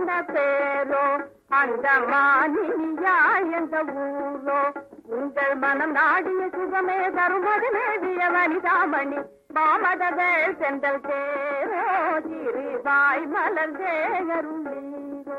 என்ன பேரோ அந்த மானினியா என்ற ஊரோ உங்கள் மனம் நாடிய சுகமே தருமது மேவிய வனிதாமணி மாமதவேள் சென்றல் தேரோ சிறிதாய் மலர்ந்தே அருளீரோ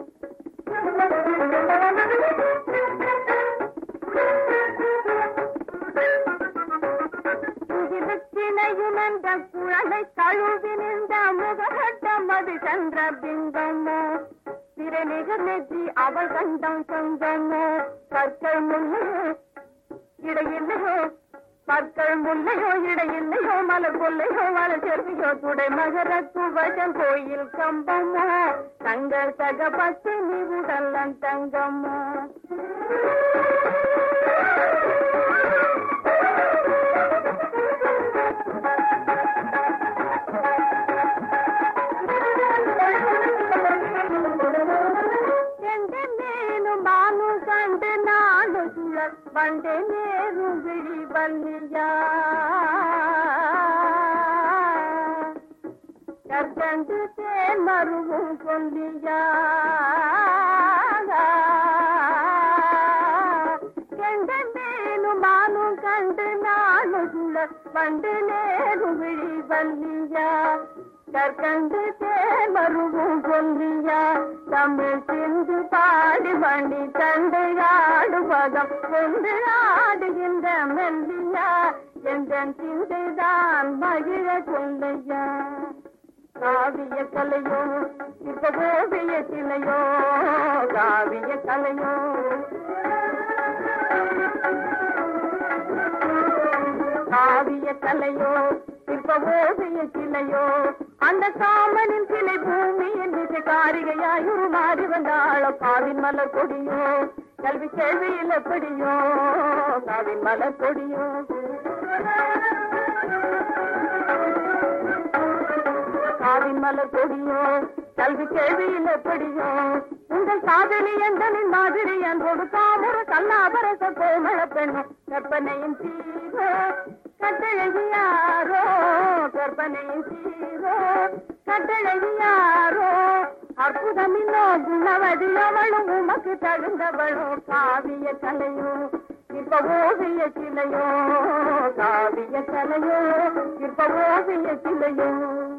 திருச்சினையும் என்ற குழலை தழுவி நின்ற முககட்டம் அது சென்ற பிம்பமோ திரைநிகர் நெற்றி அவள் கண்டம் சொந்தமோ கற்கள் முல்லையோ இடையில்லையோ பற்கள் முல்லையோ இடையில்லையோ மலர் கொல்லையோ மலர் செல்வியோ துடை மகர குவஜன் கோயில் கம்பமோ தங்கள் தக பத்தினி உடல்லன் தங்கமோ எந்த மேலும் மானு கண்டு நானு சுழல் வண்டே நேரும் விழி வல்லியா கற்கண்டு தேன் மருவும் சொல்லியா எந்த மேலும் மானு கண்டு நானு சுழல் வண்டு நேரும் விழி வல்லியா கற்கண்டு தேமருவும் சொல்லியா தமிழ் சிந்து பாடி வண்டி தண்டு ஆடு பதம் கொண்டு ஆடுகின்ற மெல்லியா என்ற சிந்தைதான் மகிழ சொல்லையா காவிய கலையோ இப்ப ஓவிய சிலையோ காவிய கலையோ காவிய கலையோ இப்ப ஓவிய சிலையோ அந்த காமனின் சிலை பூமியின் திசை காரிகையாயுரு மாறி வந்தாளோ காவின் மலர் கொடியோ கல்வி கேள்வியில் எப்படியோ காவின் மலர் கொடியோ காவின் மலர் கொடியோ கல்வி கேள்வியில் எப்படியோ உங்கள் காதலி எந்தனின் மாதிரி என்போடு தாமர கல்லாபரச கோமள பெண்ணும் கற்பனையின் தீரோ கட்டழகியாரோ கற்பனையின் தீரோ கட்டழகியாரோ அற்புதமின்னோ குணவதியவளும் உமக்கு தகுந்தவளோ காவிய கலையோ இப்ப ஓவிய சிலையோ காவிய கலையோ இப்ப ஓவிய சிலையோ